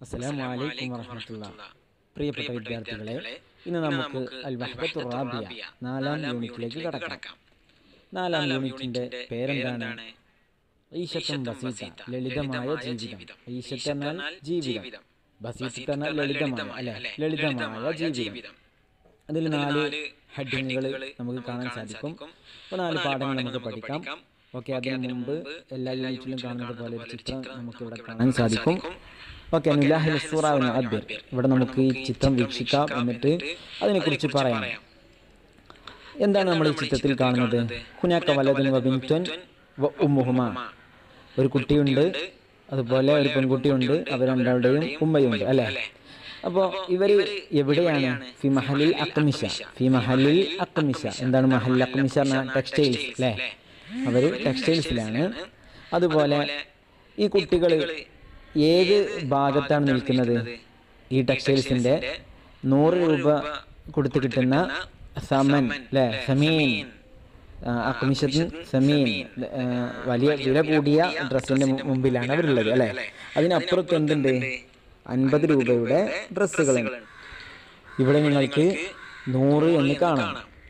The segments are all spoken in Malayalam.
അസ്സലാമു അലൈക്കും വറഹമത്തുള്ള പ്രിയപ്പെട്ട വിദ്യാർത്ഥികളെ ഇന്ന് നമുക്ക് അൽ വഹബത്തു റാബിയ നാലാം യൂണിറ്റിലേക്ക് കടക്കാം നാലാം യൂണിറ്റിന്റെ പേരെന്താണ് ഈശത്തും ബസീത്ത ലളിതമായ ജീവിതം ഈശത്ത് എന്നാൽ ജീവിതം ബസീത്ത് എന്നാൽ ലളിതമായ അല്ലെ ലളിതമായ ജീവിതം അതിൽ നാല് ഹെഡിങ്ങുകൾ നമുക്ക് കാണാൻ സാധിക്കും അപ്പോൾ നാല് പാഠങ്ങൾ നമുക്ക് പഠിക്കാം ഓക്കെ അതിന് മുമ്പ് എല്ലാ യൂണിറ്റിലും കാണുന്നത് പോലെ ഒരു ചിത്രം നമുക്ക് ഇവിടെ കാണാൻ സാധിക്കും ഓക്കെ നിലാഹിൽ സൂറാവിന് അദ്ബിർ ഇവിടെ നമുക്ക് ഈ ചിത്രം വീക്ഷിക്കാം എന്നിട്ട് അതിനെക്കുറിച്ച് പറയാം എന്താണ് നമ്മൾ ഈ ചിത്രത്തിൽ കാണുന്നത് ഹുനാക്ക വലതുൻ വബിൻത്വൻ വ ഉമ്മുഹുമ ഒരു കുട്ടിയുണ്ട് അതുപോലെ ഒരു പെൺകുട്ടിയുണ്ട് അവർ രണ്ടാളുടെയും ഉമ്മയുണ്ട് അല്ലേ അപ്പോൾ ഇവര് എവിടെയാണ് ഫി മഹലിൽ അക്മിഷ ഫി മഹലിൽ അക്മിഷ എന്താണ് മഹലിൽ അക്മിഷ എന്ന ടെക്സ്റ്റൈൽസ് അല്ലേ അവര് ടെക്സ്റ്റൈൽസിലാണ് അതുപോലെ ഈ കുട്ടികൾ ഏത് ഭാഗത്താണ് നിൽക്കുന്നത് ഈ ടെക്സ്റ്റൈൽസിന്റെ നൂറ് രൂപ കൊടുത്ത് കിട്ടുന്ന സമൻ അല്ലേ സമീൻ അക്മിഷത്തിൻ സമീൻ ആ, വലിയ വില കൂടിയ ഡ്രസ്സിന്റെ മുമ്പിലാണ് അവരുള്ളത് അല്ലെ അതിനപ്പുറത്ത് എന്തുണ്ട് അൻപത് രൂപയുടെ ഡ്രസ്സുകളുണ്ട് ഇവിടെ നിങ്ങൾക്ക് നൂറ് എന്ന് കാണാം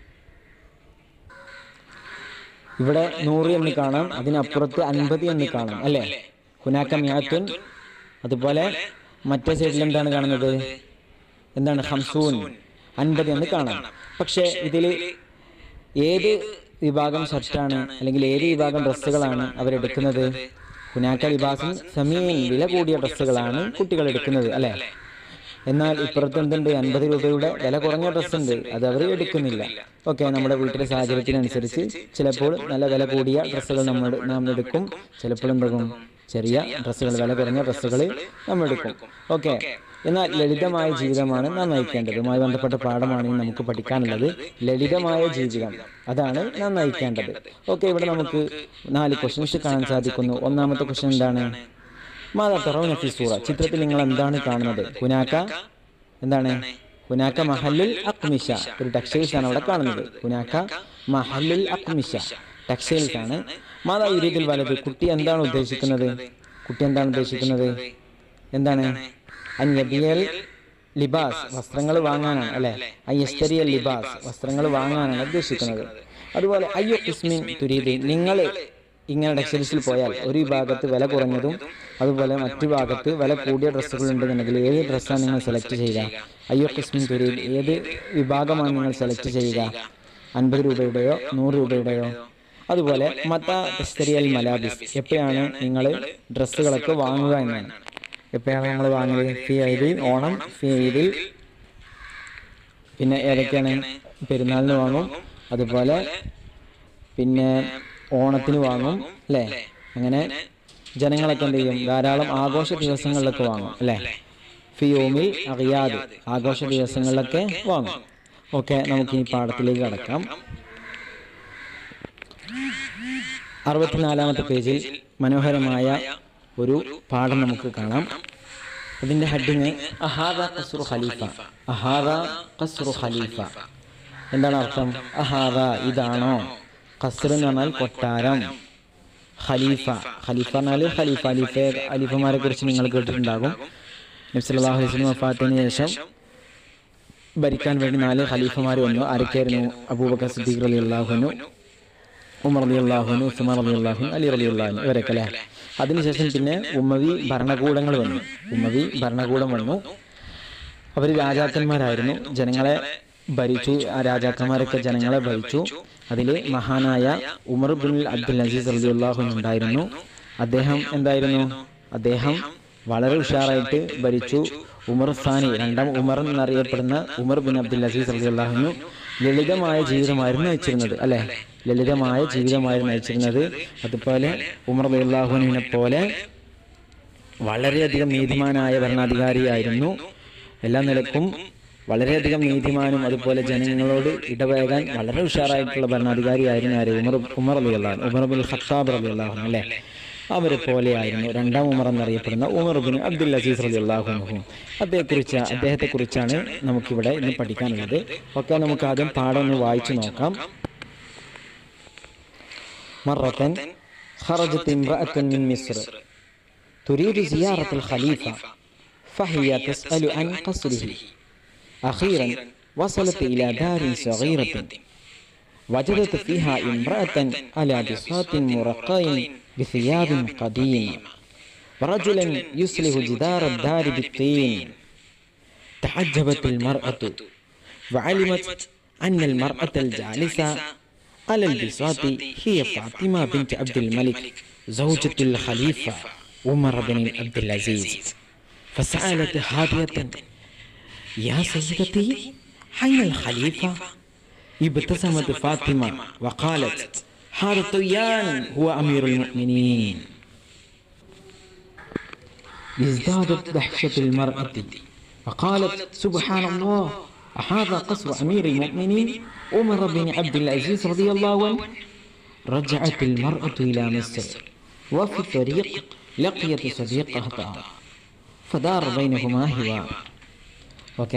ഇവിടെ നൂറ് എന്ന് കാണാം അതിനപ്പുറത്ത് അൻപത് എന്ന് കാണാം അല്ലെ ഹുനാക്ക മിയാത്തുൻ അതുപോലെ മറ്റേ സൈഡിൽ എന്താണ് കാണുന്നത് എന്താണ് ഹംസൂൻ അൻപത് എന്ന് കാണാം പക്ഷേ ഇതിൽ ഏത് വിഭാഗം ഷർട്ടാണ് അല്ലെങ്കിൽ ഏത് വിഭാഗം ഡ്രസ്സുകളാണ് അവരെടുക്കുന്നത് ഹുനാക്ക ലിബാസും സമീൻ വില കൂടിയ ഡ്രസ്സുകളാണ് കുട്ടികൾ എടുക്കുന്നത് അല്ലെ എന്നാൽ ഇപ്പുറത്ത് എന്തുണ്ട് അൻപത് രൂപയുടെ വില കുറഞ്ഞ ഡ്രസ്സ് ഉണ്ട് അത് അവർ എടുക്കുന്നില്ല ഓക്കെ നമ്മുടെ വീട്ടിലെ സാഹചര്യത്തിനനുസരിച്ച് ചിലപ്പോൾ നല്ല വില കൂടിയ ഡ്രസ്സുകൾ നമ്മൾ നാം എടുക്കും ചിലപ്പോൾ എന്താകും ചെറിയ ഡ്രസ്സുകൾ വില കുറഞ്ഞ ഡ്രസ്സുകൾ നമ്മൾ എടുക്കും ഓക്കെ എന്നാൽ ലളിതമായ ജീവിതമാണ് നാം നയിക്കേണ്ടത് അതുമായി ബന്ധപ്പെട്ട പാഠമാണ് ഇനി നമുക്ക് പഠിക്കാനുള്ളത് ലളിതമായ ജീവിതം അതാണ് നാം നയിക്കേണ്ടത് ഓക്കെ ഇവിടെ നമുക്ക് നാല് ക്വസ്റ്റ്യൻസ് കാണാൻ സാധിക്കുന്നു ഒന്നാമത്തെ ക്വസ്റ്റ്യൻ എന്താണ് മാതാ തെറൗന ഫി സൂറ ചിത്രത്തിൽ നിങ്ങൾ എന്താണ് കാണുന്നത് ഹുനാക്ക എന്താണ് ഹുനാക്ക മഹല്ലുൽ അക്മിഷ ഒരു ടെക്സ്റ്റൈൽസ് ആണ് അവിടെ കാണുന്നത് ഹുനാക്ക മഹല്ലുൽ അക്മിഷ ടെക്സ്റ്റൈൽസ് ആണ് മാതാ യുരീതിൽ വലത് കുട്ടി എന്താണ് ഉദ്ദേശിക്കുന്നത് കുട്ടി എന്താണ് ഉദ്ദേശിക്കുന്നത് എന്താണ് അന്യബിയൽ ലിബാസ് വസ്ത്രങ്ങൾ വാങ്ങാനാണ് അല്ലെ അയ്യസ്തരിയൽ ലിബാസ് വസ്ത്രങ്ങൾ വാങ്ങാനാണ് ഉദ്ദേശിക്കുന്നത് അതുപോലെ അയ്യോ കിസ്മിൻ തുരീദി നിങ്ങൾ ഇങ്ങനെ ടെക്സ്റ്റൈൽസിൽ പോയാൽ ഒരു വിഭാഗത്ത് വില കുറഞ്ഞതും അതുപോലെ മറ്റു ഭാഗത്ത് വില കൂടിയ ഡ്രസ്സുകൾ ഉണ്ടെന്നുണ്ടെങ്കിൽ ഏത് ഡ്രസ്സാണ് നിങ്ങൾ സെലക്ട് ചെയ്യുക അയ്യോ കിസ്മിൻ തുരീദ് ഏത് വിഭാഗമാണ് നിങ്ങൾ സെലക്ട് ചെയ്യുക അൻപത് രൂപയുടെയോ നൂറ് രൂപയുടെയോ അതുപോലെ മത തെസ്തരിയൽ മലാബിസ് എപ്പോഴാണ് നിങ്ങൾ ഡ്രസ്സുകളൊക്കെ വാങ്ങുക എന്നാണ് എപ്പോഴാണ് നമ്മൾ വാങ്ങുന്നത് ഫി ഐദിൽ ഓണം ഫി ഐദിൽ പിന്നെ ഏതൊക്കെയാണ് പെരുന്നാളിന് വാങ്ങും അതുപോലെ പിന്നെ ഓണത്തിന് വാങ്ങും അല്ലേ അങ്ങനെ ജനങ്ങളൊക്കെ എന്ത് ചെയ്യും ധാരാളം ആഘോഷ ദിവസങ്ങളിലൊക്കെ വാങ്ങും അല്ലേ ഫിയോമിൽ അറിയാതെ ആഘോഷ ദിവസങ്ങളിലൊക്കെ വാങ്ങും ഓക്കെ നമുക്ക് ഈ പാഠത്തിലേക്ക് കടക്കാം അറുപത്തിനാലാമത്തെ പേജിൽ മനോഹരമായ ഒരു പാഠം നമുക്ക് കാണാം അതിന്റെ ഹെഡിങ് അഹാദ ഖസ്റു ഖലീഫ അഹാദ ഖസ്റു ഖലീഫ എന്താണ് അർത്ഥം അഹാദ ഇതാണോ ഖസ്ർ എന്ന് പറഞ്ഞാൽ കൊട്ടാരം ഖലീഫ ഖലീഫ എന്നാൽ ഖലീഫ ഖലീഫ ഖലീഫമാരെ കുറിച്ച് നിങ്ങൾ കേട്ടിട്ടുണ്ടാകും നബ്സല്ലാഹു വസ്ലം വഫാത്തിന് ശേഷം ഭരിക്കാൻ വേണ്ടി നാല് ഖലീഫമാർ വന്നു ആരൊക്കെയായിരുന്നു അബൂബക്കർ സിദ്ദീഖ് റലി അള്ളാഹുനു ഉമർ അലി അള്ളാഹുനു ഉസ്മാൻ അലി അള്ളാഹുൻ അലി അലി അള്ളാഹുൻ ഇവരൊക്കെ അല്ലേ അതിനുശേഷം പിന്നെ ഉമ്മവി ഭരണകൂടങ്ങൾ വന്നു ഉമ്മവി ഭരണകൂടം വന്നു അവർ രാജാക്കന്മാരായിരുന്നു ജനങ്ങളെ ഭരിച്ചു ആ രാജാക്കന്മാരൊക്കെ ജനങ്ങളെ ഭരിച്ചു അതിൽ മഹാനായ ഉമർ ബിൻ അബ്ദുൽ അസീസ് അലി അള്ളാഹുൻ ഉണ്ടായിരുന്നു അദ്ദേഹം എന്തായിരുന്നു അദ്ദേഹം വളരെ ഉഷാറായിട്ട് ഭരിച്ചു ഉമർ സ്ഥാനി രണ്ടാം ഉമർ എന്നറിയപ്പെടുന്ന ഉമർ ബിൻ അബ്ദുൽ അസീസ് അലി അള്ളാഹുനു ലളിതമായ ജീവിതമായിരുന്നു നയിച്ചിരുന്നത് അല്ലെ ലളിതമായ ജീവിതമായിരുന്നു നയിച്ചിരുന്നത് അതുപോലെ ഉമർ അലി അള്ളാഹുവിനെ പോലെ വളരെയധികം നീതിമാനായ ഭരണാധികാരിയായിരുന്നു എല്ലാ നിലക്കും വളരെയധികം നീതിമാനും അതുപോലെ ജനങ്ങളോട് ഇടപഴകാൻ വളരെ ഉഷാറായിട്ടുള്ള ഭരണാധികാരിയായിരുന്നു ആര് ഉമർ ഉമർ അലി അള്ളാഹു ഉമർ ബിൻ ഖത്താബ് അലി അള്ളാഹു അല്ലെ അവരെ പോലെയായിരുന്നു രണ്ടാം ഉമർ എന്നറിയപ്പെടുന്ന ഉമർ ബിൻ അബ്ദുൽ അസീസ് അലി അള്ളാഹു അദ്ദേഹത്തെക്കുറിച്ച് അദ്ദേഹത്തെക്കുറിച്ചാണ് നമുക്കിവിടെ ഇന്ന് പഠിക്കാനുള്ളത് ഒക്കെ നമുക്ക് ആദ്യം പാഠം ഒന്ന് വായിച്ചു നോക്കാം മറത്തൻ خرجت امرأة من مصر تريد زيارة الخليفة فهي تسأل عن قصره أخيرا وصلت إلى دار صغيرة وجدت فيها امرأة على بساط مرقع بثياب قديمة ورجلا يصلح جدار الدار بالطين تعجبت المرأة وعلمت أن المرأة الجالسة على البساط هي فاطمة بنت عبد الملك زوجة الخليفة عمر بن عبد العزيز فسألت هادية يا سيدتي أين الخليفة؟ ابتسمت فاطمة وقالت هذا طيان هو أمير المؤمنين ازدادت دهشة المرأة وقالت سبحان الله أهذا قصر أمير المؤمنين عمر بن عبد العزيز رضي الله عنه رجعت المرأة إلى مصر وفي الطريق لقيت صديقها فدار بينهما حوار ഓക്കെ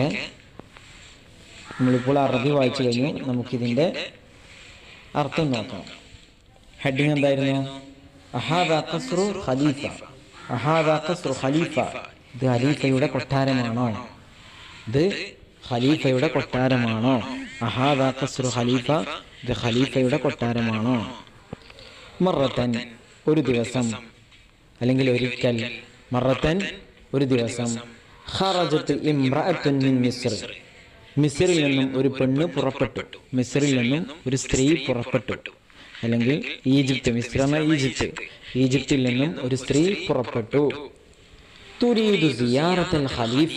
നമ്മളിപ്പോൾ അറബി വായിച്ചു കഴിഞ്ഞു നമുക്കിതിൻ്റെ അർത്ഥം നോക്കാം ഹെഡിങ് എന്തായിരുന്നു അഹാദ ഖസ്റു ഖലീഫ അഹാദ ഖസ്റു ഖലീഫ ഇത് ഖലീഫയുടെ കൊട്ടാരമാണോ ഇത് ഖലീഫയുടെ കൊട്ടാരമാണോ അഹാദ ഖസ്റു ഖലീഫ ഇത് ഖലീഫയുടെ കൊട്ടാരമാണോ മറത്തൻ ഒരു ദിവസം അല്ലെങ്കിൽ ഒരിക്കൽ മറത്തൻ ഒരു ദിവസം ഖറജത്ത് ഇംറഅത്തുൻ മിൻ മിസ്ർ മിസ്രിൽ നിന്നും ഒരു പെണ്ണ് പുറപ്പെട്ടു മിസ്രിൽ നിന്നും ഒരു സ്ത്രീ പുറപ്പെട്ടു അല്ലെങ്കിൽ ഈജിപ്ത് മിസ്ർ എന്ന ഈജിപ്ത് ഈജിപ്തിൽ നിന്നും ഒരു സ്ത്രീ പുറപ്പെട്ടു തുരീദു സിയാറത്തൽ ഖലീഫ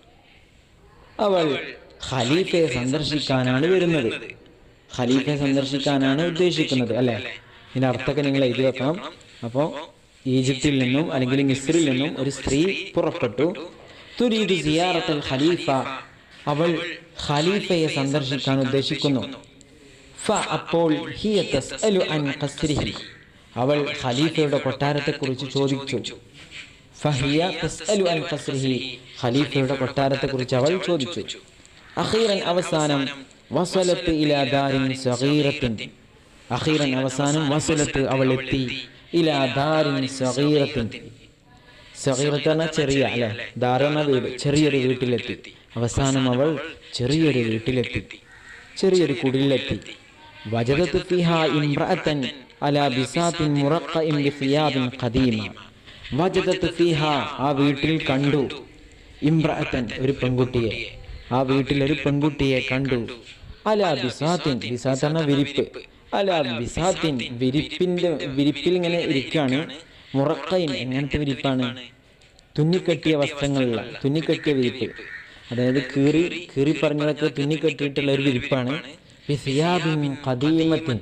അവൾ ഖലീഫയെ സന്ദർശിക്കാനാണ് വരുന്നത് ഖലീഫയെ സന്ദർശിക്കാനാണ് ഉദ്ദേശിക്കുന്നത് അല്ലെ ഇതിന്റെ അർത്ഥമൊക്കെ നിങ്ങൾ എഴുതി വെക്കണം അപ്പോൾ ഈജിപ്തിൽ നിന്നും അല്ലെങ്കിൽ മിസ്രിൽ നിന്നും ഒരു സ്ത്രീ പുറപ്പെട്ടു തുരീദു സിയാറത്തൽ ഖലീഫ അവൾ ഖലീഫയെ സന്ദർശിക്കാൻ ഉദ്ദേശിക്കുന്നു ഫ അപ്പോൾ ഹിയ തസ്അലു അൻ ഖസ്രിഹി അവൾ ഖലീഫയുടെ കൊട്ടാരത്തെക്കുറിച്ച് ചോദിച്ചു ഫഹിയ തസ്അലു അൻ ഖസ്രിഹി ഖലീഫയുടെ കൊട്ടാരത്തെക്കുറിച്ച് അവൾ ചോദിച്ചു അഖീറൻ അവസാനം വസലത്ത് ഇലാ ദാരിൻ സഗീറത്തിൻ അഖീറൻ അവസാനം വസലത്ത് അവൾ എത്തി ഇലാ ദാരിൻ സഗീറത്തിൻ സഗീറത്ത് പറഞ്ഞാൽ ചെറിയ അല്ലെ ദാരണ വീട് ചെറിയൊരു വീട്ടിലെത്തി അവസാനം അവൾ ചെറിയൊരു വീട്ടിലെത്തി ചെറിയൊരു കുടിലെത്തി വജദത്ത് ഫിഹാ ഇംറഅത്തൻ അലാ ബിസാത്തിൻ മുറഖഇൻ ബിസിയാബിൻ ഖദീമ വജദത്ത് ഫിഹാ ആ വീട്ടിൽ കണ്ടു ഇംറഅത്തൻ ഒരു പെൺകുട്ടിയെ ആ വീട്ടിൽ ഒരു പെൺകുട്ടിയെ കണ്ടു അലാ ബിസാത്തിൻ ബിസാത്ത് എന്ന വിരിപ്പ് അലാ ബിസാത്തിൻ വിരിപ്പിന്റെ വിരിപ്പിൽ ഇങ്ങനെ ഇരിക്കുകയാണ് മുറക്കൈൻ എങ്ങനത്തെ വിരിപ്പാണ് തുന്നിക്കെട്ടിയ വസ്ത്രങ്ങളുള്ള തുന്നിക്കെട്ടിയ വിരിപ്പ് അതായത് കീറി കീറി പറഞ്ഞതൊക്കെ തുന്നിക്കെട്ടിയിട്ടുള്ള ഒരു വിരിപ്പാണ് സിയാബിൻ ഖദീമത്തിൻ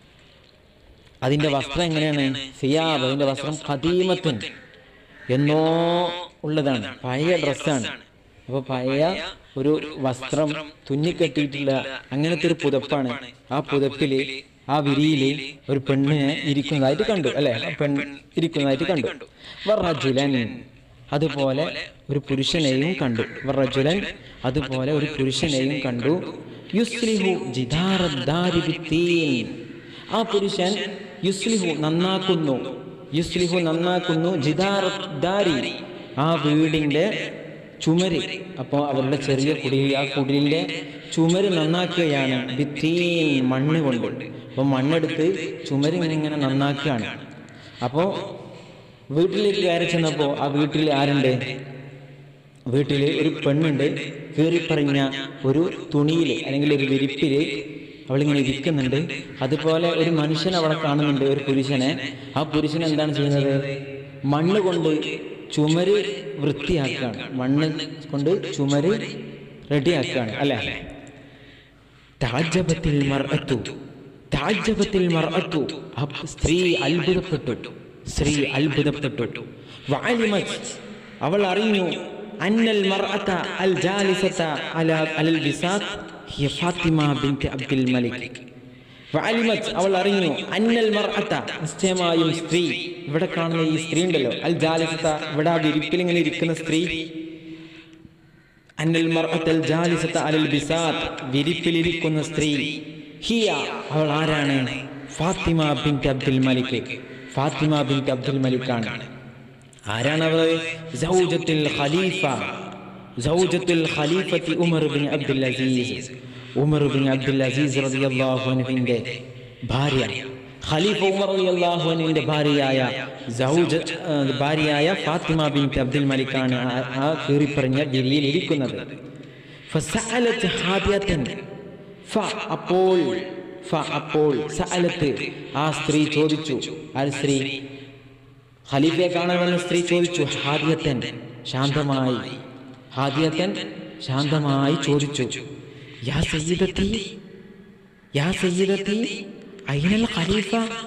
അതിന്റെ വസ്ത്രം എങ്ങനെയാണ് സിയാബ് അതിന്റെ വസ്ത്രം ഖദീമത്തിൻ എന്നോ ഉള്ളതാണ് പഴയ ഡ്രസ്സാണ് അപ്പോൾ പഴയ ഒരു വസ്ത്രം തുന്നിക്കെട്ടിയിട്ടുള്ള അങ്ങനത്തെ ഒരു പുതപ്പാണ് ആ പുതപ്പില് ആ വിരിയില് ഒരു പെണ്ണിനെ ഇരിക്കുന്നതായിട്ട് കണ്ടു അല്ലെ ആ പെൺ ഇരിക്കുന്നതായിട്ട് കണ്ടു വറജുലൻ അതുപോലെ ഒരു പുരുഷനെയും കണ്ടു വറജുലൻ അതുപോലെ ഒരു പുരുഷനെയും കണ്ടു യുസ്ലിഹു ജിദാറദ്ദാരി ബിത്തീൻ ആ പുരുഷൻ യുസ്ലിഹു നന്നാക്കുന്നു യുസ്ലിഹു നന്നാക്കുന്നു ജിദാറദ്ദാരി ആ വീടിന്റെ ചുമര് അപ്പോൾ അവരുടെ ചെറിയ കുടിൽ ആ കുടിലിന്റെ ചുമര് നന്നാക്കുകയാണ് ഭിത്തിയിൽ മണ്ണ് കൊണ്ട് അപ്പോൾ മണ്ണെടുത്ത് ചുമര് ഇങ്ങനെ ഇങ്ങനെ നന്നാക്കുകയാണ് അപ്പോൾ വീട്ടിലേക്ക് കയറി ചെന്നപ്പോൾ ആ വീട്ടിൽ ആരുണ്ട് വീട്ടിൽ ഒരു പെണ്ണുണ്ട് കീറിപ്പറിഞ്ഞ ഒരു തുണിയിൽ അല്ലെങ്കിൽ ഒരു വിരിപ്പിൽ അവളിങ്ങനെ ഇരിക്കുന്നുണ്ട് അതുപോലെ ഒരു മനുഷ്യൻ അവിടെ കാണുന്നുണ്ട് ഒരു പുരുഷനെ ആ പുരുഷൻ എന്താണ് ചെയ്യുന്നത് മണ്ണ് കൊണ്ട് ചുമര് വൃത്തിയാക്കുകയാണ് മണ്ണ് കൊണ്ട് ചുമര് റെഡിയാക്കുകയാണ് അല്ലെ താജബത്തിൽ മർഅത്തു താജബത്തിൽ മർഅത്തു ആ സ്ത്രീ അത്ഭുതപ്പെട്ടു സ്ത്രീ അത്ഭുതപ്പെട്ടു വഅലിമത് അവൾ അറിഞ്ഞു അന്നൽ മർഅത അൽ ജാലിസത അലാ അലൽ ബിസാത്ത് ഹിയ ഫാത്തിമ ബിൻത് അബ്ദുൽ മലിക് വഅലിമത് അവൾ അറിഞ്ഞു അന്നൽ മർഅത നിശ്ചയമായും സ്ത്രീ ഇവിടെ കാണുന്ന ഈ സ്ത്രീ ഉണ്ടല്ലോ അൽ ജാലിസത ഇവിടെ ആ വിരിപ്പിൽ ഇങ്ങനെ ഇരിക്കുന്ന സ്ത്രീ അന്നൽ മർഅത്തൽ ജാലിസത അലൽ ബിസാത്ത് വിരിപ്പിലിരിക്കുന്ന സ്ത്രീ ഹിയ അവൾ ആരാണ് ഫാത്തിമ ബിൻത് അബ്ദുൽ മലിക് ഫാത്തിമ ബിൻത് അബ്ദുൽ മലിക് ആണ് ആരാണവർ സൗജത്തുൽ ഖലീഫ സൗജത്തുൽ ഖലീഫത്തി Umar bin Abdul Aziz Umar bin Abdul Aziz റളിയല്ലാഹു അൻഹുവിന്റെ ഭാര്യ ഖലീഫ ഉമർ റളിയല്ലാഹു അൻഹുവിന്റെ ഭാര്യയായ സൗജ ആ, ഭാര്യയായ ഫാത്തിമ ബിൻ അബ്ദുൽ മലിക്കാണ് ആ- ആ കീറിപ്പറഞ്ഞ ദില്ലിയിൽ ഇരിക്കുന്നത് ഫസഅലത്ത് ഹാദിയത്തൻ ഫ അപ്പോൾ ഫ അപ്പോൾ സഅലത്ത് ആ സ്ത്രീ ചോദിച്ചു ആ സ്ത്രീ ഖലീഫയെ കാണാൻ വന്ന സ്ത്രീ ചോദിച്ചു ഹാദിയത്തൻ ശാന്തമായി ഹാദിയത്തൻ ശാന്തമായി ചോദിച്ചു യാ സയ്യിദത്തി യാ സയ്യിദത്തി അയിനൽ ഖലീഫ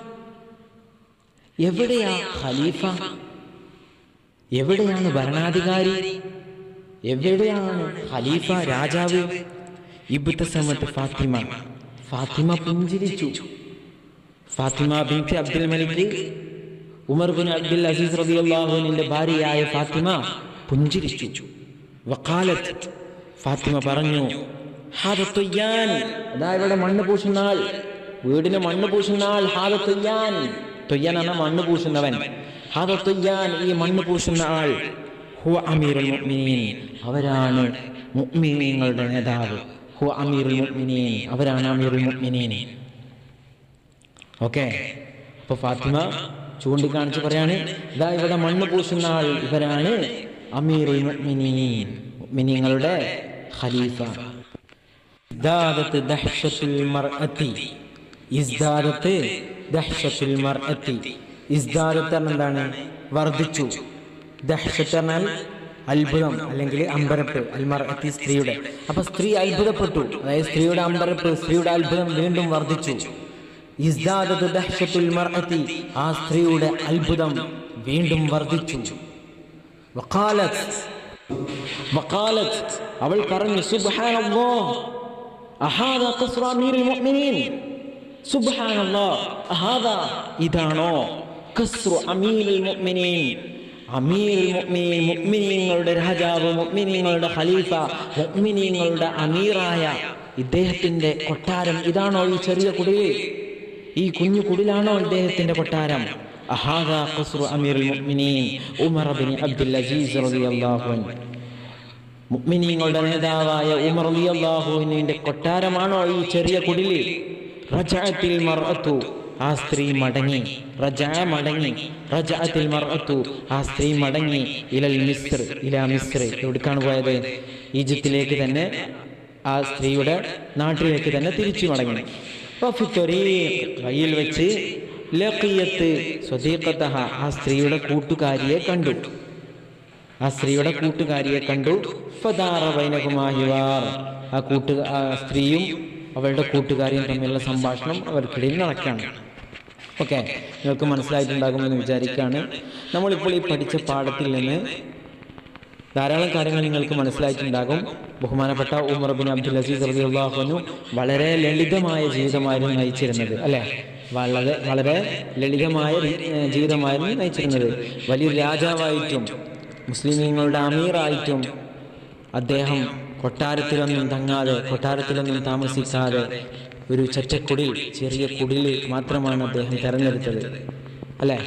എവിടെയാ ഖലീഫ എവിടെയാണ് ഭരണാധികാരി എവിടെയാണ് ഖലീഫ രാജാവ് ഇബ്തസമത്ത് ഫാത്തിമ ഫാത്തിമ പുഞ്ചിരിച്ചു Fatima bint Abdul Malik Umar bin Abdul Aziz റളിയല്ലാഹുവിന്റെ ഭാര്യയായ ഫാത്തിമ പുഞ്ചിരിച്ചു വഖാലത്ത് ഫാത്തിമ പറഞ്ഞു ഹാദ തൊയ്യാൻ അതാ ഇവിടെ മണ്ണ് പൂശുന്ന ആൾ വീടിന് മണ്ണ് പൂശുന്ന ആൾ ഹാദ തൊയ്യാൻ തൊയ്യാൻ എന്ന മണ്ണ് പൂശുന്നവൻ ഹാദ തൊയ്യാൻ ഈ മണ്ണ് പൂശുന്ന ആൾ ഹുവ അമീറുൽ മുഅ്മിനീൻ അവരാണ് മുഅ്മിനീങ്ങളുടെ നേതാവ് ഹുവ അമീറുൽ മുഅ്മിനീൻ അവരാണ് അമീറുൽ മുഅ്മിനീൻ ഓക്കെ അപ്പൊ ഫാത്തിമ ചൂണ്ടിക്കാണിച്ച് പറയാണ് ഇതാ ഇവിടെ മണ്ണ് പൂശുന്ന ആൾ ഇവരാണ് അമീറുൽ മുഅ്മിനീൻ മുഅ്മിനീങ്ങളുടെ ഖലീഫ ഇസ്ദാദത്ത് ദഹ്ശത്തുൽ മർഅത്തി ഇസ്ദാദത്ത് ദഹ്ശത്തുൽ മർഅത്തി ഇസ്ദാദത്ത് പറഞ്ഞാൽ എന്താണ് വർദ്ധിച്ചു ദഹ്ശത്ത് പറഞ്ഞാൽ അത്ഭുതം അല്ലെങ്കിൽ അമ്പരപ്പ് അൽമർഅത്തി സ്ത്രീയുടെ അപ്പൊ സ്ത്രീ അത്ഭുതപ്പെട്ടു അതായത് സ്ത്രീയുടെ അമ്പരപ്പ് സ്ത്രീയുടെ അത്ഭുതം വീണ്ടും വർദ്ധിച്ചു ഇസ്ദാദത്ത് ദഹ്ശത്തുൽ മർഅത്തി ആ സ്ത്രീയുടെ അത്ഭുതം വീണ്ടും വർദ്ധിച്ചു വഖാലത്ത് വഖാലത്ത് അവൾ പറഞ്ഞു സുബ്ഹാനല്ലാഹ് അഹാദ ഖസ്റ അമീറുൽ മുഅ്മിനീൻ സുബ്ഹാനല്ലാഹ് അഹാദ ഇതാണോ ഖസ്റു അമീറുൽ മുഅ്മിനീൻ അമീറുൽ മുഅ്മിനീൻ മുഅ്മിനീങ്ങളുടെ രാജാവ് മുഅ്മിനീങ്ങളുടെ ഖലീഫ മുഅ്മിനീങ്ങളുടെ അമീറായ ഇദ്ദേഹത്തിന്റെ കൊട്ടാരം ഇതാണോ ഈ ചെറിയ കുടിൽ ഈ കുഞ്ഞു കുടിലാണോ ഇദ്ദേഹത്തിന്റെ കൊട്ടാരം അഹാദ ഖസ്റു അമീറുൽ മുഅ്മിനീൻ ഉമർ ബിൻ അബ്ദുൽ അസീസ് റളിയല്ലാഹു അൻഹു മുഅ്മിനീങ്ങളുടെ നേതാവായ ഉമർ റളിയല്ലാഹുവിന്റെ കൊട്ടാരമാണോ ഈ ചെറിയ കുടില് റജഅത്തിൽ മർഅത്തു ആ സ്ത്രീ മടങ്ങി റജഅ മടങ്ങി റജഅത്തിൽ മർഅത്തു ആ സ്ത്രീ മടങ്ങി ഇലൽ മിസ്ർ ഇലാ മിസ്ർ എവിടേക്കാണ് പോയത് ഈജിപ്തിലേക്ക് തന്നെ ആ സ്ത്രീയുടെ നാട്ടിലേക്ക് തന്നെ തിരിച്ചു മടങ്ങി വഫി ത്വരീഖ്, വഴിയിൽ വെച്ച് ലഖിയത്ത് സ്വദീഖത്തഹ ആ സ്ത്രീയുടെ കൂട്ടുകാരിയെ കണ്ടു ആ സ്ത്രീയുടെ കൂട്ടുകാരിയെ കണ്ടു ഫദാറ ബൈനഹുമാ ഹിവാർ ആ കൂട്ടു ആ സ്ത്രീയും അവളുടെ കൂട്ടുകാരിയും തമ്മിലുള്ള സംഭാഷണം അവർക്കിടയിൽ നടക്കുകയാണ് ഓക്കെ നിങ്ങൾക്ക് മനസ്സിലായിട്ടുണ്ടാകുമെന്ന് വിചാരിക്കുകയാണ് നമ്മളിപ്പോൾ ഈ പഠിച്ച പാഠത്തിൽ നിന്ന് ധാരാളം കാര്യങ്ങൾ നിങ്ങൾക്ക് മനസ്സിലായിട്ടുണ്ടാകും ബഹുമാനപ്പെട്ട ഉമർ ബിൻ അബ്ദുൽ അസീസ് റളിയല്ലാഹു വളരെ ലളിതമായ ജീവിതമായിരുന്നു നയിച്ചിരുന്നത് അല്ലെ വളരെ വളരെ ലളിതമായ രീ- ഏഹ് ജീവിതമായിരുന്നു നയിച്ചിരുന്നത് വലിയൊരു രാജാവായിട്ടും മുസ്ലിമീങ്ങളുടെ അമീറായിട്ടും അദ്ദേഹം കൊട്ടാരത്തിലൊന്നും തങ്ങാതെ കൊട്ടാരത്തിലൊന്നും താമസിക്കാതെ ഒരു ചെറ്റക്കുടിൽ ചെറിയ കുടിൽ മാത്രമാണ് അദ്ദേഹം തെരഞ്ഞെടുത്തത് അല്ലേ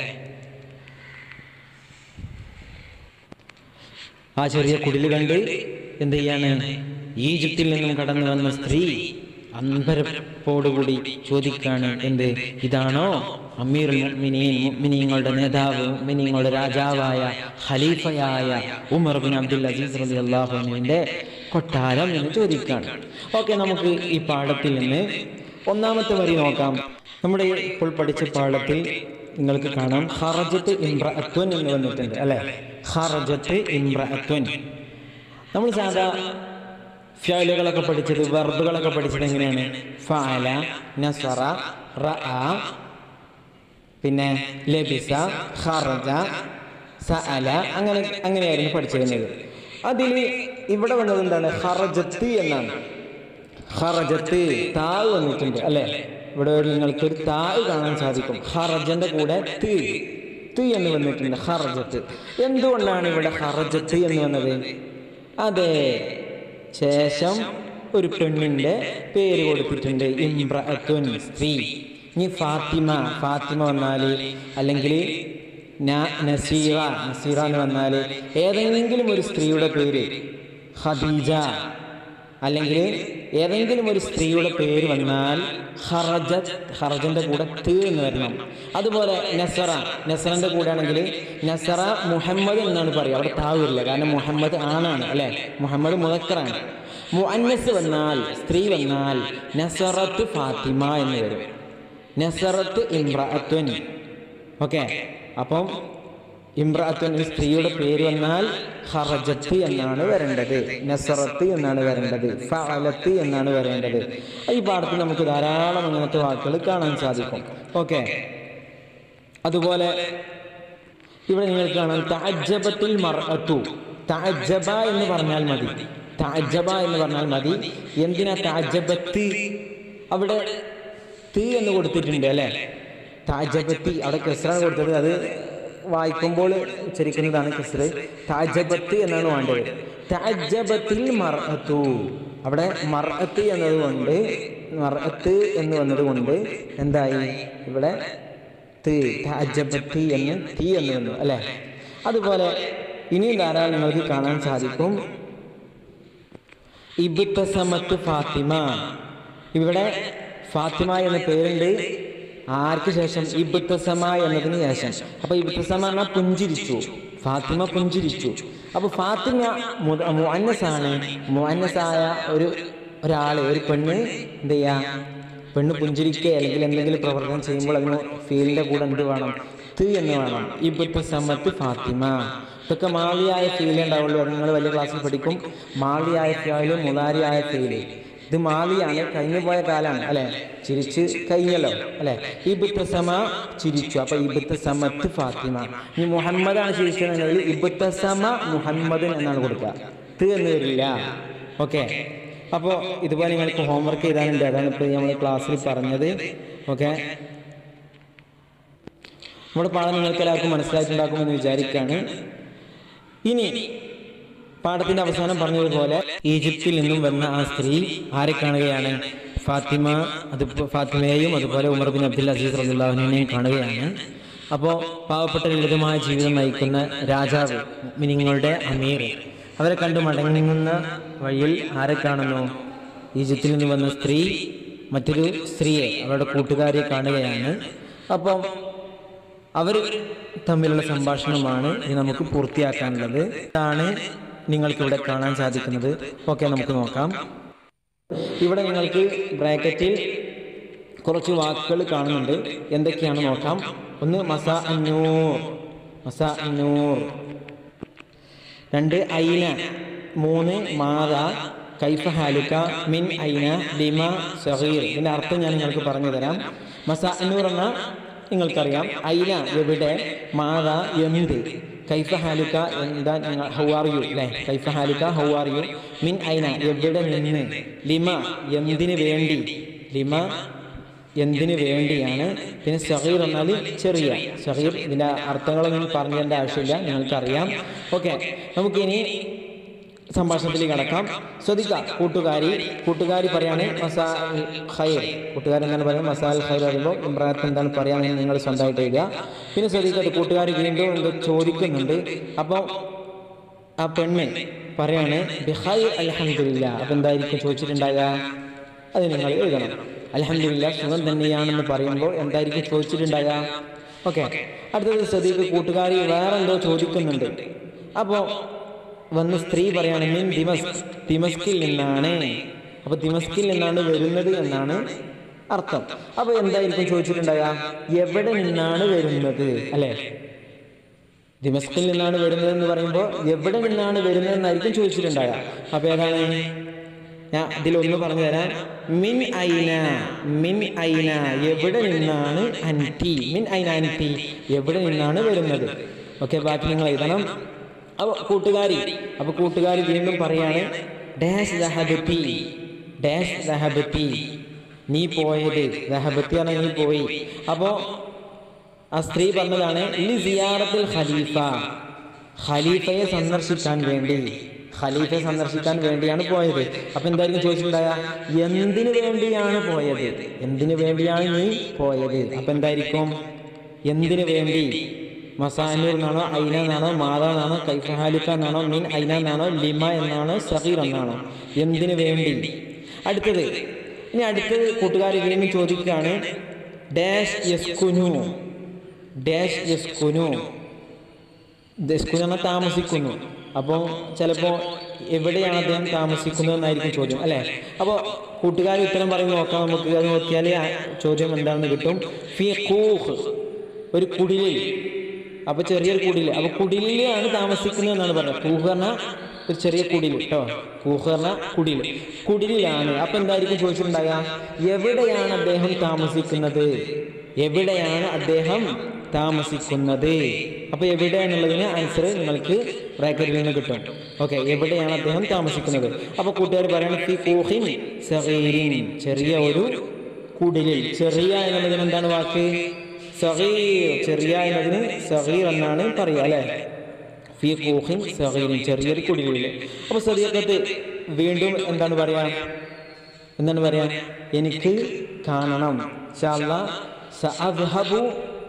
ആ ചെറിയ കുടിൽ കണ്ട് എന്ത് ചെയ്യാണ് ഈജിപ്തിൽ നിന്നും കടന്നു വന്ന സ്ത്രീ അമ്പരപ്പോടുകൂടി ചോദിക്കാണ് എന്ത് ഇതാണോ അമീർ മുഅ്മിനീൻ മുഅ്മിനീങ്ങളുടെ നേതാവ് മുഅ്മിനീങ്ങളുടെ രാജാവായ ഖലീഫയായ ഉമർ ബിൻ അബ്ദുൽ അസീസ് റളിയല്ലാഹു അൻഹുവിന്റെ കൊട്ടാരം എന്ന് ചോദിക്കാണ് ഓക്കെ നമുക്ക് ഈ പാഠത്തിൽ നിന്ന് ഒന്നാമത്തെ വരി നോക്കാം നമ്മുടെ ഈ ഇപ്പോൾ പഠിച്ച പാഠത്തിൽ നിങ്ങൾക്ക് കാണാം ഹറജത്ത് ഇംറഅത്വൻ എന്ന് വന്നിട്ടുണ്ട് അല്ലെ ഹറജത്ത് ഇംറഅത്വൻ നമ്മൾ സാധാ ഫ്യലുകളൊക്കെ പഠിച്ചത് വെർബുകളൊക്കെ പഠിച്ചത് എങ്ങനെയാണ് ഫഅല നസറ റഅ പിന്നെ ലബിസ ഖറജ സഅല അങ്ങനെ അങ്ങനെയായിരുന്നു പഠിച്ചിരുന്നത് അതിൽ ഇവിടെ വന്നത് എന്താണ് ഹറജത്ത് എന്നാണ് ഹറജത്ത് താഴ് വന്നിട്ടുണ്ട് അല്ലെ ഇവിടെ ഒരു നിങ്ങൾക്ക് ഒരു താഴ് കാണാൻ സാധിക്കും ഹറജന്റെ കൂടെ ത് ത് എന്ന് വന്നിട്ടുണ്ട് ഹറജത്ത് എന്തുകൊണ്ടാണ് ഇവിടെ ഹറജത്ത് എന്ന് വന്നത് അതെ ശേഷം ഒരു പെണ്ണിന്റെ പേര് കൊടുത്തിട്ടുണ്ട് ഇംറഅത്തുൻ സ്ത്രീ ഇനി ഫാത്തിമ ഫാത്തിമ വന്നാല് അല്ലെങ്കിൽ ന- നസീറ നസീറ എന്ന് പറഞ്ഞാൽ ഏതെങ്കിലും ഒരു സ്ത്രീയുടെ പേര് ഖദീജ അല്ലെങ്കിൽ ഏതെങ്കിലും ഒരു സ്ത്രീയുടെ പേര് വന്നാൽ ഹറജത്ത് ഹറജന്റെ കൂടെ ത് എന്ന് വരണം അതുപോലെ നസറ നസറന്റെ കൂടെ ആണെങ്കിൽ നസറ മുഹമ്മദ് എന്നാണ് പറയുക അവിടെ താവില്ല കാരണം മുഹമ്മദ് ആണാണ് അല്ലെ മുഹമ്മദ് മുതക്കറാണ് മുഅന്നസ് വന്നാൽ സ്ത്രീ വന്നാൽ നസറത്ത് ഫാത്തിമ എന്ന് വരും നസറത്ത് ഇമ്രഅത്തുൻ ഓക്കെ അപ്പം ഇമ്രാത്തുൻ ഒരു സ്ത്രീയുടെ പേര് വന്നാൽ ഹറജത്ത് എന്നാണ് വരേണ്ടത് നസറത്ത് എന്നാണ് വരേണ്ടത് ഫഅലത്ത് എന്നാണ് വരേണ്ടത് ഈ പാഠത്തിൽ നമുക്ക് ധാരാളം അങ്ങനത്തെ വാക്കുകൾ കാണാൻ സാധിക്കും ഓക്കെ അതുപോലെ ഇവിടെ നിങ്ങൾക്ക് കാണാം തഅജ്ജബത്തിൽ മർഅത്തു തഅജ്ജബ എന്ന് പറഞ്ഞാൽ മതി തഅജ്ജബ എന്ന് പറഞ്ഞാൽ മതി എന്തിനാ തഅജ്ജബത്ത് അവിടെ ത് എന്ന് കൊടുത്തിട്ടുണ്ട് അല്ലേ താജബത്തി അവിടെ കെസ്റാണ് കൊടുത്തത് അത് വായിക്കുമ്പോൾ ഉച്ചരിക്കുന്നതാണ് കെസ്റ് താജബത്ത് എന്നാണ് വേണ്ടത് താജബത്തിൽ മർഅത്തു അവിടെ മർഅത്ത് എന്നതുകൊണ്ട് മർഅത്ത് എന്ന് വന്നത് കൊണ്ട് എന്തായി ഇവിടെ ത് താജബത്തി എന്ന് തീ എന്ന് വന്നു അല്ലേ അതുപോലെ ഇനിയും ധാരാളം നിങ്ങൾക്ക് കാണാൻ സാധിക്കും ഇബുത്തസമത്ത് ഫാത്തിമ ഇവിടെ ഫാത്തിമ എന്ന പേരുണ്ട് ആർക്ക് ശേഷം ഇബുത്തസമ എന്നതിന് ശേഷം അപ്പൊ ഇബുത്തസമ എന്നാൽ പുഞ്ചിരിച്ചു ഫാത്തിമ പുഞ്ചിരിച്ചു അപ്പൊ ഫാത്തിമ മുത- മുഅന്നസാണ് മുഅന്നസായ ഒരു ഒരാള് ഒരു പെണ്ണ് എന്ത് ചെയ്യാ പെണ്ണ് പുഞ്ചിരിക്കുക അല്ലെങ്കിൽ എന്തെങ്കിലും പ്രവർത്തനം ചെയ്യുമ്പോൾ അതിന് ഫീലിന്റെ കൂടെ എന്ത് വേണം ത് എന്ന് വേണം ഇബുത്തസമത്ത് ഫാത്തിമ ഇതൊക്കെ മാളിയായ ഫീലേ ഉണ്ടാവുള്ളൂ അത് നിങ്ങൾ വലിയ ക്ലാസ്സിൽ പഠിക്കും മാളിയായ ഫീല് മുതാരിയായ ഫീല് ഇത് മാളിയാണ് കഴിഞ്ഞു പോയ കാലാണ് അല്ലെ ചിരിച്ച് കഴിഞ്ഞല്ലോ അല്ലെ ഇബുത്തസമ ചിരിച്ചു അപ്പൊ ഇബുത്തസമത്ത് ഫാത്തിമ ഇനി മുഹമ്മദാണ് ചിരിച്ചതെന്നുണ്ടെങ്കിൽ ഇബുത്തസമ മുഹമ്മദ് എന്നാണ് കൊടുക്കുക ത് എന്ന് വരില്ല ഓക്കെ അപ്പോൾ ഇതുപോലെ നിങ്ങൾക്ക് ഹോംവർക്ക് ചെയ്താലുണ്ട് അതാണ് ഇപ്പോൾ നമ്മൾ ക്ലാസ്സിൽ പറഞ്ഞത് ഓക്കെ നമ്മുടെ പാഠം നിങ്ങൾക്ക് എല്ലാവർക്കും മനസ്സിലായിട്ടുണ്ടാക്കുമെന്ന് വിചാരിക്കുകയാണ് ഇനി പാഠത്തിന്റെ അവസാനം പറഞ്ഞതുപോലെ ഈജിപ്തിൽ നിന്നും വന്ന ആ സ്ത്രീ ആരെ കാണുകയാണ് ഫാത്തിമ അത് ഫാത്തിമയെയും അതുപോലെ ഉമർ ബിൻ അബ്ദുൽ അസീസ് റബുല്ലാഹിനെയും കാണുകയാണ് അപ്പോൾ പാവപ്പെട്ട ലളിതമായ ജീവിതം നയിക്കുന്ന രാജാവ് മിനിങ്ങളുടെ അമീർ അവരെ കണ്ടു മടങ്ങുന്ന വഴിയിൽ ആരെ കാണുന്നു ഈജിപ്തിൽ നിന്ന് വന്ന സ്ത്രീ മറ്റൊരു സ്ത്രീയെ അവരുടെ കൂട്ടുകാരിയെ കാണുകയാണ് അപ്പം അവർ തമ്മിലുള്ള സംഭാഷണമാണ് ഇനി നമുക്ക് പൂർത്തിയാക്കാനുള്ളത് ഇതാണ് നിങ്ങൾക്ക് ഇവിടെ കാണാൻ സാധിക്കുന്നത് ഓക്കെ നമുക്ക് നോക്കാം ഇവിടെ നിങ്ങൾക്ക് ബ്രാക്കറ്റിൽ കുറച്ച് വാക്കുകൾ കാണുന്നുണ്ട് എന്തൊക്കെയാണ് നോക്കാം ഒന്ന് മസാ അന്നൂർ മസാ അന്നൂർ രണ്ട് ഐന മൂന്ന് മാത കൈഫ ഹാലുക്ക മിൻ ഐന ലിമ സഹീർ ഇതിന്റെ അർത്ഥം ഞാൻ നിങ്ങൾക്ക് പറഞ്ഞു തരാം മസാ അന്നൂർ എന്ന നിങ്ങൾക്കറിയാം ഐന എവിടെ മാത എന്ത് കൈഫ ഹാലുക്ക എന്താ നിങ്ങൾ ഹൗ ആർ യു അല്ലേ കൈഫ ഹാലുക്ക ഹൗ ആർ യു മിൻ ഐന എവിടെ നിന്ന് ലിമ എന്തിനു വേണ്ടി ലിമ എന്തിനു വേണ്ടിയാണ് പിന്നെ സഹീർ എന്നാൽ ചെറിയ സഹീർ ഇതിന്റെ അർത്ഥങ്ങളൊന്നും പറഞ്ഞതിന്റെ ആവശ്യമില്ല നിങ്ങൾക്കറിയാം ഓക്കെ നമുക്കിനി സംഭാഷണത്തിലേക്ക് കടക്കാം ശ്രദ്ധിക്കുക കൂട്ടുകാരി കൂട്ടുകാരി പറയാണ് മസാ ഖൈർ കൂട്ടുകാരി എന്താണ് പറയുന്നത് മസാൽ ഖൈർ പറയുമ്പോൾ ഇമ്രാത്ത് എന്താണ് പറയാന്ന് നിങ്ങൾ സ്വന്തമായിട്ട് എഴുതുക പിന്നെ ശ്രദ്ധിക്കുക കൂട്ടുകാരി വീണ്ടും എന്തോ ചോദിക്കുന്നുണ്ട് അപ്പോൾ ആ പെണ്ണ് പറയാണ് ബിഹായ് അൽഹംദുലില്ല അപ്പൊ എന്തായിരിക്കും ചോദിച്ചിട്ടുണ്ടാകുക അത് നിങ്ങൾ എഴുതണം അൽഹംദുലില്ല സുഖം തന്നെയാണെന്ന് പറയുമ്പോൾ എന്തായിരിക്കും ചോദിച്ചിട്ടുണ്ടാകുക ഓക്കെ അടുത്തത് ശ്രദ്ധിക്കുക കൂട്ടുകാരി വേറെ എന്തോ ചോദിക്കുന്നുണ്ട് അപ്പോൾ വന്ന് സ്ത്രീ പറയാണ് മീൻ ദിമസ് ദിമസ്കിൽ നിന്നാണ് അപ്പൊ ദിമസ്കിൽ നിന്നാണ് വരുന്നത് എന്നാണ് അർത്ഥം അപ്പൊ എന്തായിരിക്കും ചോദിച്ചിട്ടുണ്ടാകുക എവിടെ നിന്നാണ് വരുന്നത് അല്ലേ ദിമസ്കിൽ നിന്നാണ് വരുന്നത് എന്ന് പറയുമ്പോൾ എവിടെ നിന്നാണ് വരുന്നത് എന്നായിരിക്കും ചോദിച്ചിട്ടുണ്ടാകുക അപ്പൊ ഏതാണ് ഞാൻ ഇതിലൊന്ന് പറഞ്ഞു തരാം മിൻ ഐന മിൻ ഐന എവിടെ നിന്നാണ് അൻറ്റി മിൻ ഐന അൻറ്റി എവിടെ നിന്നാണ് വരുന്നത് ഓക്കെ ബാക്കി നിങ്ങൾ എഴുതണം അപ്പൊ കൂട്ടുകാരി അപ്പൊ കൂട്ടുകാരി വീണ്ടും പറയാണ് ഡാഷ് ദഹബത്തി ഡാഷ് ദഹബത്തി നീ പോയത് ദഹബത്തി ആണ് നീ പോയി അപ്പോ ആ സ്ത്രീ പറഞ്ഞതാണ് ലി സിയാറത്തിൽ ഖലീഫ ഖലീഫയെ സന്ദർശിക്കാൻ വേണ്ടി ഖലീഫയെ സന്ദർശിക്കാൻ വേണ്ടിയാണ് പോയത് അപ്പൊ എന്തായിരിക്കും ചോദിച്ചിട്ടുണ്ടായ എന്തിനു വേണ്ടിയാണ് പോയത് എന്തിനു വേണ്ടിയാണ് നീ പോയത് അപ്പൊ എന്തായിരിക്കും എന്തിനു വേണ്ടി മസാനൂർ എന്നാണോ ഐന എന്നാണോ മാത എന്നാണോ കൈഫഹാലിക്ക എന്നാണോ മിൻ ഐന എന്നാണോ ലിമ എന്നാണോ സഹീർ എന്നാണോ എന്തിനു വേണ്ടി അടുത്തത് ഇനി അടുത്തത് കൂട്ടുകാർ വീണ്ടും ചോദിക്കുകയാണ് ഡാഷ് യസ്കുനു ഡാഷ് യസ്കുനു യസ്കുനു എന്നാൽ താമസിക്കുന്നു അപ്പോൾ ചിലപ്പോൾ എവിടെയാണ് അദ്ദേഹം താമസിക്കുന്നത് എന്നായിരിക്കും ചോദ്യം അല്ലേ അപ്പോൾ കൂട്ടുകാർ ഉത്തരം പറയും നോക്കാം നമുക്ക് അത് നോക്കിയാൽ ആ ചോദ്യം എന്താണെന്ന് കിട്ടും ഫി കൂഹ് ഒരു കുടിലിൽ അപ്പൊ ചെറിയൊരു കുടില് അപ്പൊ കുടിലാണ് താമസിക്കുന്നത് എന്നാണ് പറഞ്ഞത് കൂഹ് പറഞ്ഞാൽ ഒരു ചെറിയ കുടിൽ കേട്ടോ കൂഹ് പറഞ്ഞാൽ കുടിൽ കുടിലാണ് അപ്പൊ എന്തായിരിക്കും ചോദിച്ചിട്ടുണ്ടാകുക എവിടെയാണ് അദ്ദേഹം താമസിക്കുന്നത് എവിടെയാണ് അദ്ദേഹം താമസിക്കുന്നത് അപ്പൊ എവിടെയാണുള്ളതിന് ആൻസർ നിങ്ങൾക്ക് ബ്രാക്കറ്റിൽ നിന്ന് കിട്ടും ഓക്കെ എവിടെയാണ് അദ്ദേഹം താമസിക്കുന്നത് അപ്പൊ കൂട്ടുകാർ പറയുന്നത് ഫി കൂഹിൻ സഗീരിൻ ചെറിയ ഒരു കുടിലിൽ ചെറിയ എന്നുള്ളതിന് എന്താണ് വാക്ക് സഗീർ ചെറിയ എന്നതിന് സഗീർ എന്നാണ് പറയുക അല്ലെ ഫി കൂഹിൻ സഗീരിൻ ചെറിയൊരു കുടിലിൽ അപ്പൊ സദിയക്കത്ത് വീണ്ടും എന്താണ് പറയാ എന്താണ് പറയാ എനിക്ക് കാണണം ഇൻഷാ അല്ലാ സഅദ്ഹബു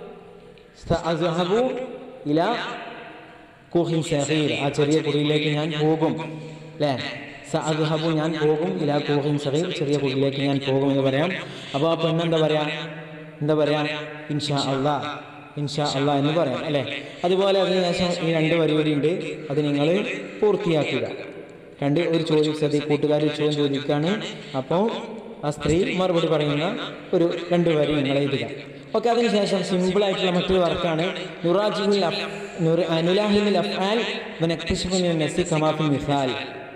സഅദ്ഹബു ഇല കൂഹിൻ സഗീർ ആ ചെറിയ കുടിയിലേക്ക് ഞാൻ പോകും അല്ലേ സഅദ്ഹബു ഞാൻ പോകും ഇല കൂഹിൻ സഗീർ ചെറിയ കുടിയിലേക്ക് ഞാൻ പോകും എന്ന് പറയാം അപ്പോൾ ആ പെണ്ണെന്താ പറയാ എന്താ പറയാ ഇൻഷാ അള്ളാ ഇൻഷാ അള്ളാ എന്ന് പറയാം അല്ലേ അതുപോലെ അതിനുശേഷം ഈ രണ്ട് വരി കൂടി ഉണ്ട് അത് നിങ്ങൾ പൂർത്തിയാക്കുക രണ്ട് ഒരു ചോദ്യം ശ്രദ്ധ കൂട്ടുകാർ ഒരു ചോദ്യം ചോദിക്കുകയാണ് അപ്പോൾ ആ സ്ത്രീ മറുപടി പറയുന്ന ഒരു രണ്ട് വരി നിങ്ങൾ എഴുതുക ഓക്കെ അതിനുശേഷം സിമ്പിൾ ആയിട്ടുള്ള മറ്റൊരു വർക്കാണ് നുറാജിമിൽ അനുലാഹിമിൽ അഫ്ആൽ വനക്തശിഫിൻ നസി കമാഫിൽ മിസാൽ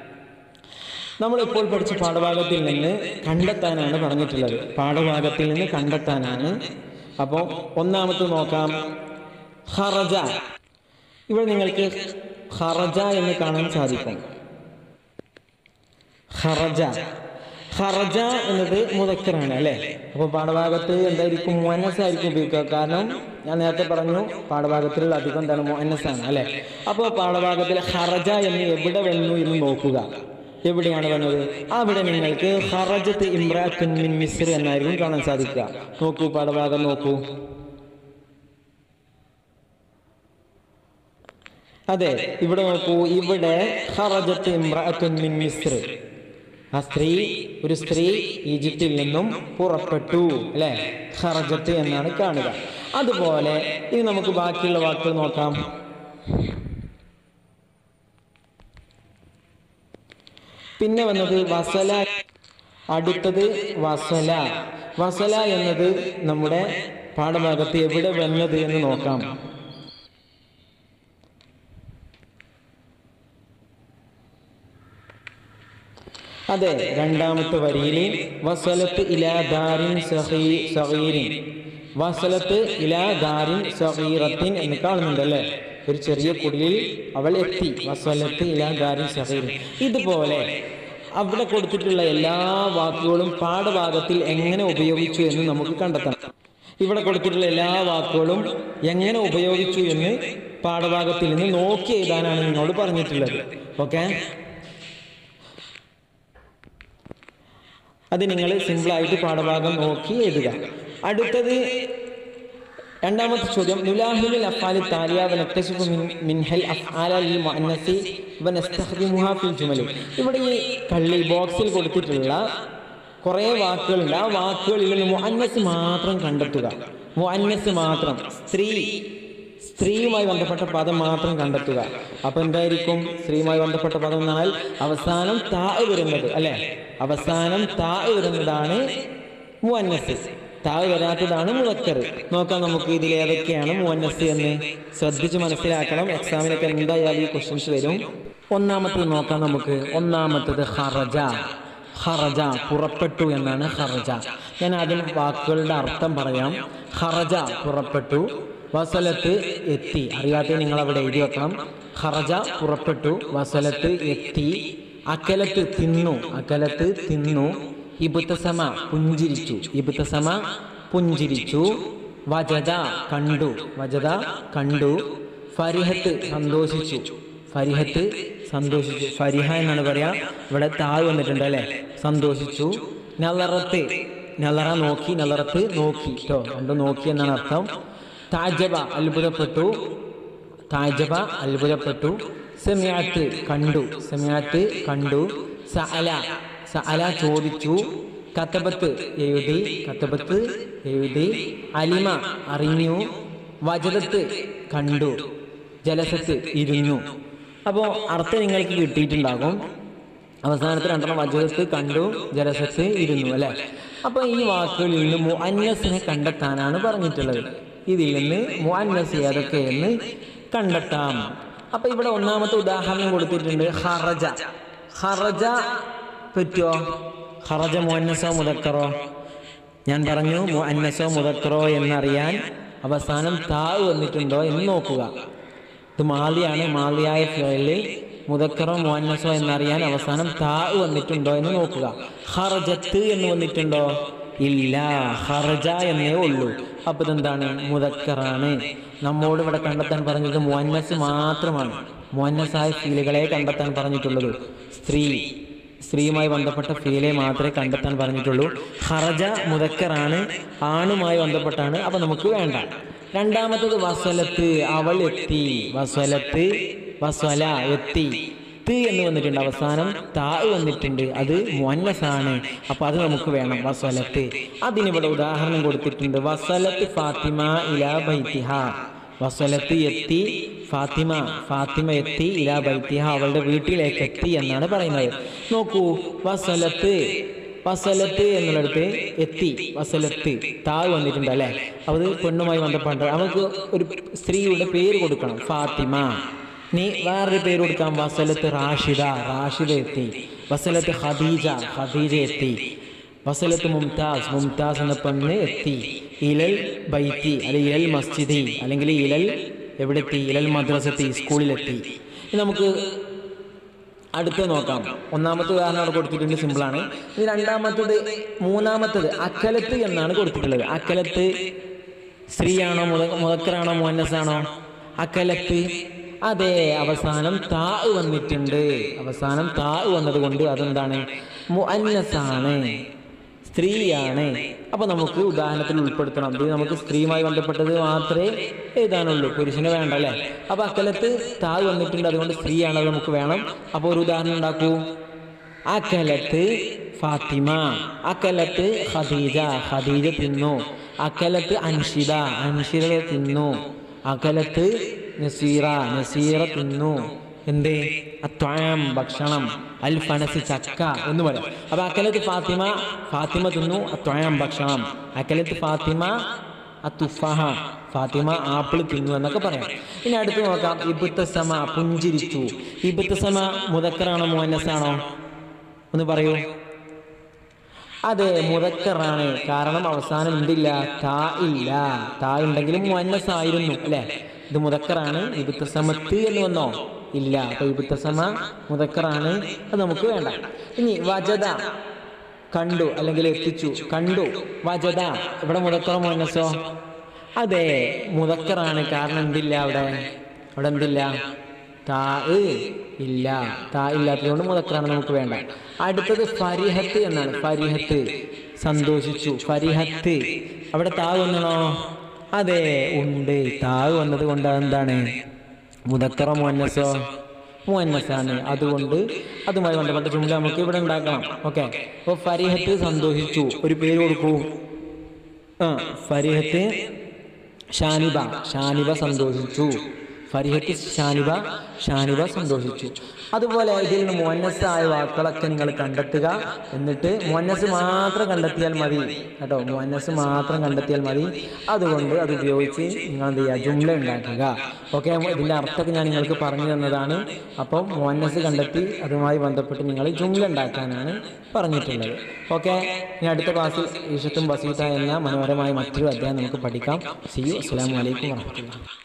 നമ്മളിപ്പോൾ പഠിച്ച പാഠഭാഗത്തിൽ നിന്ന് കണ്ടെത്താനാണ് പറഞ്ഞിട്ടുള്ളത് പാഠഭാഗത്തിൽ നിന്ന് കണ്ടെത്താനാണ് അപ്പോൾ ഒന്നാമത്തെ നോക്കാം ഹറജ ഇവിടെ നിങ്ങൾക്ക് ഹറജ എന്ന് കാണാൻ സാധിക്കും ഹറജ ഹറജ എന്നത് മുതക്കറാണ് അല്ലേ അപ്പോൾ പാഠഭാഗത്ത് എന്തായിരിക്കും മുഅന്നസായിരിക്കും ഉപയോഗിക്കുക കാരണം ഞാൻ നേരത്തെ പറഞ്ഞു പാഠഭാഗത്തിലുള്ള അധികം എന്താണ് മുഅന്നസാണ് അല്ലേ അപ്പോൾ പാഠഭാഗത്തിൽ ഹറജ എന്ന് എവിടെ വന്നു എന്ന് നോക്കുക എവിടെയാണ് വന്നത് അവിടെ നിങ്ങൾക്ക് ഹറജത്ത് ഇമ്രാത്തുൻ മിൻ മിസ്ർ എന്നായിരിക്കും കാണാൻ സാധിക്കുക നോക്കൂ പാഠഭാഗം നോക്കൂ അതെ ഇവിടെ നോക്കൂ ഇവിടെ ഹറജത്ത് ഇമ്രാത്തുൻ മിൻ മിസ്ർ ആ സ്ത്രീ ഒരു സ്ത്രീ ഈജിപ്തിൽ നിന്നും പുറപ്പെട്ടു അല്ലെ ഹറജത്ത് എന്നാണ് കാണുക അതുപോലെ ഇനി നമുക്ക് ബാക്കിയുള്ള വാക്കുകൾ നോക്കാം പിന്നെ വന്നത് വസല അടുത്തത് വസല വസല എന്നത് നമ്മുടെ പാഠഭാഗത്ത് എവിടെ വന്നത് എന്ന് നോക്കാം അതെ രണ്ടാമത്തെ വരിയിൽ വസലത്ത് ഇലാ ദാരിൻ സഹീ സഹീരിൻ വസലത്ത് ഇലാ ദാരിൻ സഹീറത്തിൻ എന്ന് കാണുന്നുണ്ട് അല്ലേ ഒരു ചെറിയ കുടിലിൽ അവൾ എത്തി വസലത്ത് ഇലാ ദാരിൻ സഹീറിൻ ഇതുപോലെ അവിടെ കൊടുത്തിട്ടുള്ള എല്ലാ വാക്കുകളും പാഠഭാഗത്തിൽ എങ്ങനെ ഉപയോഗിച്ചു എന്ന് നമുക്ക് കണ്ടെത്തണം ഇവിടെ കൊടുത്തിട്ടുള്ള എല്ലാ വാക്കുകളും എങ്ങനെ ഉപയോഗിച്ചു എന്ന് പാഠഭാഗത്തിൽ നിന്ന് നോക്കി എഴുതാനാണ് നിങ്ങളോട് പറഞ്ഞിട്ടുള്ളത് ഓക്കെ അത് നിങ്ങൾ സിമ്പിളായിട്ട് പാഠഭാഗം നോക്കി എഴുതുക അടുത്തത് രണ്ടാമത്തെ ചോദ്യം നുലാഹിലുൽ അഫ്ആലി താലിയ വനക്തശിഫു മിൻ മിൻഹൽ അഫ്ആല ലിൽ മുഅന്നസി വനസ്തഖ്ദിമുഹാ ഫിൽ ജുമലി ഇവിടെ ഈ കള്ളി ബോക്സിൽ കൊടുത്തിട്ടുള്ള കുറേ വാക്കുകളുണ്ട് ആ വാക്കുകളിൽ നിന്ന് മുഅന്നസ് മാത്രം കണ്ടെത്തുക മുഅന്നസ് മാത്രം സ്ത്രീ സ്ത്രീയുമായി ബന്ധപ്പെട്ട പദം മാത്രം കണ്ടെത്തുക അപ്പൊ എന്തായിരിക്കും സ്ത്രീയുമായി ബന്ധപ്പെട്ട പദം എന്നാൽ അവസാനം താ വരുന്നത് അല്ലെ അവസാനം താ വരുന്നതാണ് മുഅന്നസ് താ വരാത്തതാണ് മുളക്കർ നോക്കാം നമുക്ക് ഇതിൽ ഏതൊക്കെയാണ് മുഅന്നസ് എന്ന് ശ്രദ്ധിച്ച് മനസ്സിലാക്കണം എക്സാമിനൊക്കെ എന്തായാലും ഈ ക്വസ്റ്റ്യൻസ് വരും ഒന്നാമത്തത് നോക്കാം നമുക്ക് ഒന്നാമത്തത് ഹറജ ഹറജ പുറപ്പെട്ടു എന്നാണ് ഹറജ ഞാൻ അതിന് വാക്കുകളുടെ അർത്ഥം പറയാം ഹറജ പുറപ്പെട്ടു വസലത്ത് എത്തി അറിയാത്ത നിങ്ങൾ അവിടെ എഴുതി വെക്കണം ഹറജ പുറപ്പെട്ടു വസലത്ത് എത്തി അക്കലത്ത് തിന്നു അക്കലത്ത് തിന്നു ഇബുത്തസമ പുഞ്ചിരിച്ചു ഇബുത്തസമ പുഞ്ചിരിച്ചു വജത കണ്ടു വജത കണ്ടു ഫരിഹത്ത് സന്തോഷിച്ചു ഫരിഹത്ത് സന്തോഷിച്ചു ഫരിഹ എന്നാണ് പറയാ ഇവിടെ താഴ് വന്നിട്ടുണ്ട് അല്ലെ സന്തോഷിച്ചു നലറത്ത് നലറ നോക്കി നലറത്ത് നോക്കി കേട്ടോ രണ്ടും നോക്കി എന്നാണ് അർത്ഥം താജബ അത്ഭുതപ്പെട്ടു താജബ അത്ഭുതപ്പെട്ടു സെമിയാത്ത് കണ്ടു സെമിയാത്ത് കണ്ടു സഅല സഅല ചോദിച്ചു കത്തബത്ത് എഴുതി കത്തബത്ത് എഴുതി അലിമ അറിഞ്ഞു വജദത്ത് കണ്ടു ജലസത്ത് ഇരുന്നു അപ്പോൾ അർത്ഥം നിങ്ങൾക്ക് കിട്ടിയിട്ടുണ്ടാകും അവസാനത്തെ രണ്ടെണ്ണം വജദത്ത് കണ്ടു ജലസത്ത് ഇരുന്നു അല്ലെ അപ്പൊ ഈ വാക്കുകളിൽ നിന്ന് മുഅന്നസിനെ കണ്ടെത്താനാണ് പറഞ്ഞിട്ടുള്ളത് ഇതിൽ നിന്ന് മുഅന്നസ് ഏതൊക്കെയെന്ന് കണ്ടെത്താം അപ്പൊ ഇവിടെ ഒന്നാമത്തെ ഉദാഹരണം കൊടുത്തിട്ടുണ്ട് ഹറജ ഹറജ പറ്റുമോ ഹറജ മുഅന്നസോ മുതക്കറോ ഞാൻ പറഞ്ഞു മുഅന്നസോ മുതക്കറോ എന്നറിയാൻ അവസാനം താ വന്നിട്ടുണ്ടോ എന്ന് നോക്കുക ഇത് മാലിയാണ് മാലിയായ ഫിയലിൽ മുതക്കറോ മുഅന്നസോ എന്നറിയാൻ അവസാനം താ വന്നിട്ടുണ്ടോ എന്ന് നോക്കുക ഹറജത്ത് എന്ന് വന്നിട്ടുണ്ടോ ഇല്ല ഹറജ എന്നേ ഉള്ളൂ അപ്പൊ ഇതെന്താണ് മുതക്കറാണ് നമ്മോട് ഇവിടെ കണ്ടെത്താൻ പറഞ്ഞത് മുഅന്നസ് മാത്രമാണ് മുഅന്നസായ ഫീലുകളെ കണ്ടെത്താൻ പറഞ്ഞിട്ടുള്ളത് സ്ത്രീ സ്ത്രീയുമായി ബന്ധപ്പെട്ട ഫീലെ മാത്രമേ കണ്ടെത്താൻ പറഞ്ഞിട്ടുള്ളൂ ഹറജ മുതക്കറാണ് ആണുമായി ബന്ധപ്പെട്ടാണ് അപ്പൊ നമുക്ക് വേണ്ട രണ്ടാമത്തത് വസലത്ത് അവൾ എത്തി വസലത്ത് വസല എത്തി ത് എന്ന് വന്നിട്ടുണ്ട് അവസാനം താ വന്നിട്ടുണ്ട് അത് മുന്നസാണ് അപ്പൊ അത് നമുക്ക് വേണം വസലത്ത് അതിനിവിടെ ഉദാഹരണം കൊടുത്തിട്ടുണ്ട് വസലത്ത് ഫാത്തിമ ഇലാ ബൈത്തിഹ വസലത്ത് എത്തി ഫാത്തിമ ഫാത്തിമ എത്തി ഇലാ ബൈത്തിഹ അവളുടെ വീട്ടിലേക്ക് എത്തി എന്നാണ് പറയുന്നത് നോക്കൂ വസലത്ത് വസലത്ത് എന്നുള്ളിടത്ത് എത്തി വസലത്ത് താഴ് വന്നിട്ടുണ്ട് അല്ലെ അത് പെണ്ണുമായി ബന്ധപ്പെട്ട നമുക്ക് ഒരു സ്ത്രീയുടെ പേര് കൊടുക്കണം ഫാത്തിമ നീ വേറൊരു പേര് കൊടുക്കാം വസലത്ത് റാഷിദ റാഷിദ എത്തി വസലത്ത് ഖദീജ ഖദീജ എത്തി വസലത്ത് മുംതാസ് മുംതാസ് എന്ന പെണ്ണ് എത്തി ഇലൽ ബൈത്തി അല്ലെങ്കിൽ ഇലൽ മസ്ജിദി അല്ലെങ്കിൽ ഇലൽ എവിടെ എത്തി ഇലൽ മദ്രസത്തി സ്കൂളിലെത്തി ഇനി നമുക്ക് അടുത്ത് നോക്കാം ഒന്നാമത്തെ ഉദാഹരണം അവിടെ കൊടുത്തിട്ടുണ്ട് സിമ്പിളാണ് ഇനി രണ്ടാമത്തത് മൂന്നാമത്തത് അക്കലത്ത് എന്നാണ് കൊടുത്തിട്ടുള്ളത് അക്കലത്ത് സ്ത്രീയാണോ മുത മുതക്കറാണോ മുന്നസാണോ അക്കലത്ത് അതെ അവസാനം താ വന്നിട്ടുണ്ട് അവസാനം താ വന്നത് കൊണ്ട് അതെന്താണ് മുഅന്നസാണ് സ്ത്രീയാണ് അപ്പൊ നമുക്ക് ഉദാഹരണത്തിൽ ഉൾപ്പെടുത്തണം ഇത് നമുക്ക് സ്ത്രീയുമായി ബന്ധപ്പെട്ടത് മാത്രമേ എഴുതാനുള്ളൂ പുരുഷന് വേണ്ട അല്ലേ അപ്പൊ അക്കലത്ത് താഴ് വന്നിട്ടുണ്ട് അതുകൊണ്ട് സ്ത്രീയാണ് അത് നമുക്ക് വേണം അപ്പൊ ഒരു ഉദാഹരണം ഉണ്ടാക്കൂ അക്കലത്ത് ഫാത്തിമ അക്കലത്ത് ഖദീജ ഖദീജ തിന്നു അക്കലത്ത് അൻഷിത അൻഷിത തിന്നു അകലത്ത് നസീറ നസീറ തിന്നു എന്ത് അത്വാം ഭക്ഷണം അൽ ഫനസ് ചക്ക എന്ന് പറയാം അപ്പൊ അക്കലത്ത് ഫാത്തിമ ഫാത്തിമ തിന്നു അത്വാം ഭക്ഷണം അക്കലത്ത് ഫാത്തിമ അത്തുഫഹ ഫാത്തിമ ആപ്പിൾ തിന്നു എന്നൊക്കെ പറയാം ഇനി അടുത്ത് നോക്കാം ഇബുത്തസമ പുഞ്ചിരിച്ചു ഇബുത്തസമ മുതക്കറാണോ മുഹന്നസാണോ ഒന്ന് പറയൂ അതെ മുതക്കറാണ് കാരണം അവസാനം എന്തില്ല താ ഇല്ല താ ഉണ്ടെങ്കിലും മുന്നസ് ആയിരുന്നു അല്ലെ ഇത് മുതക്കറാണ് ഇബുത്തസമത്ത് എന്ന് വന്നോ ഇല്ല അപ്പൊ ഇബുത്തസമ മുതക്കറാണ് അത് നമുക്ക് വേണ്ട ഇനി വജത കണ്ടു അല്ലെങ്കിൽ എത്തിച്ചു കണ്ടു വജത ഇവിടെ മുതക്കറോ മുന്നസോ അതെ മുതക്കറാണ് കാരണം എന്തില്ല അവിടെ അവിടെ എന്തില്ല താ ഇല്ല താ ഇല്ലാത്തതുകൊണ്ട് മുതക്കറാണ് നമുക്ക് വേണ്ട അടുത്തത് ഫരിഹത്ത് എന്നാണ് ഫരിഹത്ത് സന്തോഷിച്ചു ഫരിഹത്ത് അവിടെ താ വന്നണോ അതെ ഉണ്ട് താ വന്നത് കൊണ്ട് അതെന്താണ് മുതക്കറ മുന്നസോ മുന്നസാണ് അതുകൊണ്ട് അതുമായി ബന്ധപ്പെട്ട ചുമല നമുക്ക് ഇവിടെ ഉണ്ടാക്കണം ഓക്കെ അപ്പോൾ ഫരിഹത്ത് സന്തോഷിച്ചു ഒരു പേര് കൊടുക്കൂ ആ ഫരിഹത്ത് ഷാനിബ ഷാനിബ സന്തോഷിച്ചു ഫരിഹത്ത് ഷാനിബ ഷാനിബ സന്തോഷിച്ചു അതുപോലെ ഇതിൽ നിന്ന് മുന്നസായ വാക്കുകളൊക്കെ നിങ്ങൾ കണ്ടെത്തുക എന്നിട്ട് മുന്നസ് മാത്രം കണ്ടെത്തിയാൽ മതി കേട്ടോ മുന്നസ് മാത്രം കണ്ടെത്തിയാൽ മതി അതുകൊണ്ട് അത് ഉപയോഗിച്ച് നിങ്ങൾ എന്ത് ചെയ്യുക ജുംല ഉണ്ടാക്കുക ഓക്കെ ഇതിൻ്റെ അർത്ഥമൊക്കെ ഞാൻ നിങ്ങൾക്ക് പറഞ്ഞു തന്നതാണ് അപ്പം മുന്നസ് കണ്ടെത്തി അതുമായി ബന്ധപ്പെട്ട് നിങ്ങൾ ജുംല ഉണ്ടാക്കാനാണ് പറഞ്ഞിട്ടുള്ളത് ഓക്കെ ഇനി അടുത്ത ക്ലാസ്സിൽ ഈശത്തും ബസീത്ത എന്ന മനോഹരമായ മറ്റൊരു അധ്യായം നമുക്ക് പഠിക്കാം സി യു അസ്സാം വലൈക്കും വാഹമത്തുള്ള